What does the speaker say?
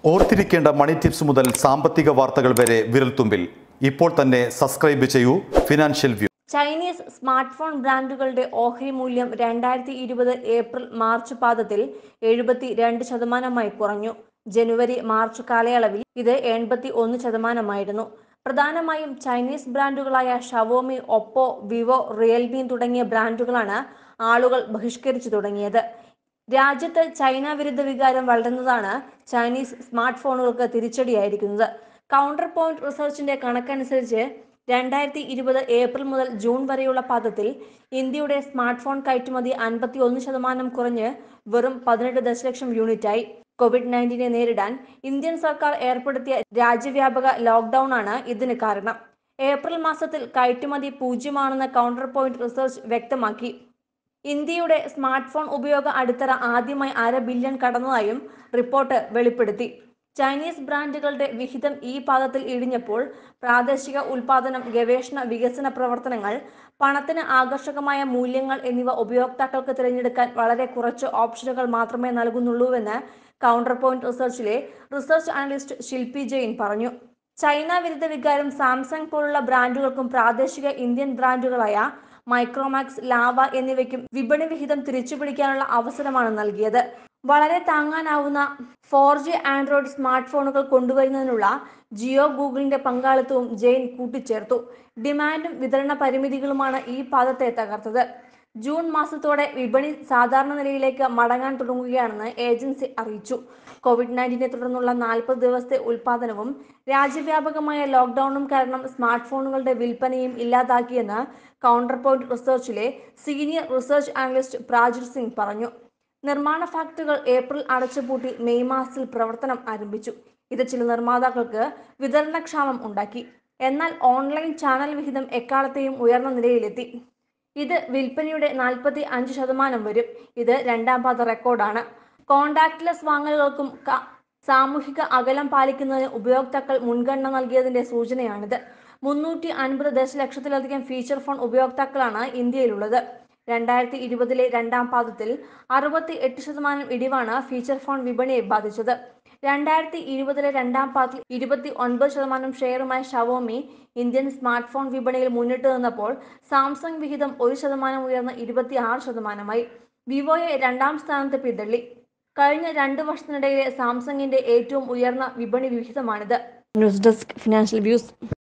ഓർത്തിരിക്കേണ്ട മണി ടിപ്സ് മുതൽ സാമ്പത്തിക വാർത്തകൾ വരെ വിരൽത്തുമ്പിൽ ഇപ്പോൾ തന്നെ സബ്സ്ക്രൈബ് ചെയ്യൂ financial view Chinese smart phone ബ്രാൻഡുകളുടെ ഓഹരി മൂല്യം രണ്ടായിരത്തി ഇരുപത് ഏപ്രിൽ മാർച്ച് പാദത്തിൽ എഴുപത്തി രണ്ട് ശതമാനമായി കുറഞ്ഞു ജനുവരി മാർച്ച് കാലയളവിൽ ഇത് എൺപത്തി ഒന്ന് ശതമാനമായിരുന്നു പ്രധാനമായും ചൈനീസ് ബ്രാൻഡുകളായ ഷവോമി ഒപ്പോ വിവോ റിയൽമി തുടങ്ങിയ ബ്രാൻഡുകളാണ് ആളുകൾ ബഹിഷ്കരിച്ചു തുടങ്ങിയത് രാജ്യത്ത് ചൈന വിരുദ്ധ വികാരം വളരുന്നതാണ് ചൈനീസ് സ്മാർട്ട് ഫോണുകൾക്ക് തിരിച്ചടിയായിരിക്കുന്നത് കൗണ്ടർ പോയിന്റ് റിസർച്ചിന്റെ കണക്കനുസരിച്ച് രണ്ടായിരത്തി ഇരുപത് ഏപ്രിൽ മുതൽ ജൂൺ വരെയുള്ള പാദത്തിൽ ഇന്ത്യയുടെ സ്മാർട്ട് ഫോൺ കയറ്റുമതി അൻപത്തി ഒന്ന് ശതമാനം കുറഞ്ഞ് വെറും പതിനെട്ട് ദശലക്ഷം യൂണിറ്റായി കോവിഡ് നയൻറ്റീനെ നേരിടാൻ ഇന്ത്യൻ സർക്കാർ ഏർപ്പെടുത്തിയ രാജ്യവ്യാപക ലോക്ക്ഡൌൺ ആണ് ഇതിന് കാരണം ഏപ്രിൽ മാസത്തിൽ കയറ്റുമതി പൂജ്യമാണെന്ന് കൗണ്ടർ പോയിന്റ് റിസർച്ച് വ്യക്തമാക്കി ഇന്ത്യയുടെ സ്മാർട്ട് ഫോൺ ഉപയോഗ അടിത്തറ ആദ്യമായി അര ബില്യൺ കടന്നതായും റിപ്പോർട്ട് വെളിപ്പെടുത്തി ചൈനീസ് ബ്രാൻഡുകളുടെ വിഹിതം ഈ പാദത്തിൽ ഇടിഞ്ഞപ്പോൾ പ്രാദേശിക ഉൽപാദനം ഗവേഷണ വികസന പ്രവർത്തനങ്ങൾ പണത്തിന് ആകർഷകമായ മൂല്യങ്ങൾ എന്നിവ ഉപയോക്താക്കൾക്ക് തിരഞ്ഞെടുക്കാൻ വളരെ കുറച്ച് ഓപ്ഷനുകൾ മാത്രമേ നൽകുന്നുള്ളൂവെന്ന് കൗണ്ടർ പോയിന്റ് റിസർച്ചിലെ റിസർച്ച് അനലിസ്റ്റ് ശില്പി ജെയിൻ പറഞ്ഞു ചൈന വിരുദ്ധ വികാരം സാംസങ് പോലുള്ള ബ്രാൻഡുകൾക്കും പ്രാദേശിക ഇന്ത്യൻ ബ്രാൻഡുകളായ മൈക്രോമാക്സ് ലാവ എന്നിവയ്ക്കും വിപണി വിഹിതം തിരിച്ചുപിടിക്കാനുള്ള അവസരമാണ് നൽകിയത് വളരെ താങ്ങാനാവുന്ന ഫോർ ജി ആൻഡ്രോയിഡ് സ്മാർട്ട് ഫോണുകൾ കൊണ്ടുവരുന്നതിനുള്ള ജിയോ ഗൂഗിളിന്റെ പങ്കാളിത്തവും ജെയിൻ കൂട്ടിച്ചേർത്തു ഡിമാൻഡും വിതരണ പരിമിതികളുമാണ് ഈ പാദത്തെ തകർത്തത് ജൂൺ മാസത്തോടെ വിപണി സാധാരണ നിലയിലേക്ക് മടങ്ങാൻ തുടങ്ങുകയാണെന്ന് ഏജൻസി അറിയിച്ചു കോവിഡ് നയൻറ്റീനെ തുടർന്നുള്ള നാൽപ്പത് ദിവസത്തെ ഉൽപാദനവും രാജ്യവ്യാപകമായ ലോക്ക്ഡൌണും കാരണം സ്മാർട്ട് ഫോണുകളുടെ വിൽപ്പനയും ഇല്ലാതാക്കിയെന്ന് കൗണ്ടർ പോയിന്റ് റിസർച്ചിലെ senior research analyst Prajit Singh പറഞ്ഞു നിർമ്മാണ ഫാക്ടറികൾ ഏപ്രിൽ അടച്ചുപൂട്ടി മെയ് മാസത്തിൽ പ്രവർത്തനം ആരംഭിച്ചു ഇത് ചില നിർമ്മാതാക്കൾക്ക് വിതരണക്ഷാമം ഉണ്ടാക്കി എന്നാൽ ഓൺലൈൻ ചാനൽ വിഹിതം എക്കാലത്തെയും ഉയർന്ന നിലയിലെത്തി ഇത് വിൽപ്പനയുടെ നാൽപ്പത്തി അഞ്ച് ശതമാനം വരും ഇത് രണ്ടാം പാത റെക്കോർഡാണ് കോണ്ടാക്ട്ലെസ് വാങ്ങലുകൾക്കും ക- സാമൂഹിക അകലം പാലിക്കുന്നതിന് ഉപയോക്താക്കൾ മുൻഗണന നൽകിയതിന്റെ സൂചനയാണിത് മുന്നൂറ്റി അൻപത് ദശലക്ഷത്തിലധികം ഫീച്ചർ ഫോൺ ഉപയോക്താക്കളാണ് ഇന്ത്യയിലുള്ളത് രണ്ടായിരത്തി ഇരുപതിലെ രണ്ടാം പാദത്തിൽ അറുപത്തി എട്ട് ശതമാനം ഇടിവാണ് ഫീച്ചർ ഫോൺ വിപണിയെ ബാധിച്ചത് രണ്ടായിരത്തി ഇരുപതിലെ രണ്ടാം പാദത്തിൽ ഇരുപത്തി ഒൻപത് ശതമാനം ഷെയറുമായി ഷവോമി ഇന്ത്യൻ സ്മാർട്ട് ഫോൺ വിപണിയിൽ മുന്നിട്ട് നിന്നപ്പോൾ സാംസങ് വിഹിതം ഒരു ശതമാനം ഉയർന്ന് ഇരുപത്തി ആറ് ശതമാനമായി വിവോയെ രണ്ടാം സ്ഥാനത്ത് പിന്തള്ളി കഴിഞ്ഞ രണ്ട് വർഷത്തിനിടയിലെ സാംസങ്ങിന്റെ ഏറ്റവും ഉയർന്ന വിപണി വിഹിതമാണിത് ന്യൂസ് ഡെസ്ക് ഫിനാൻഷ്യൽ വ്യൂസ്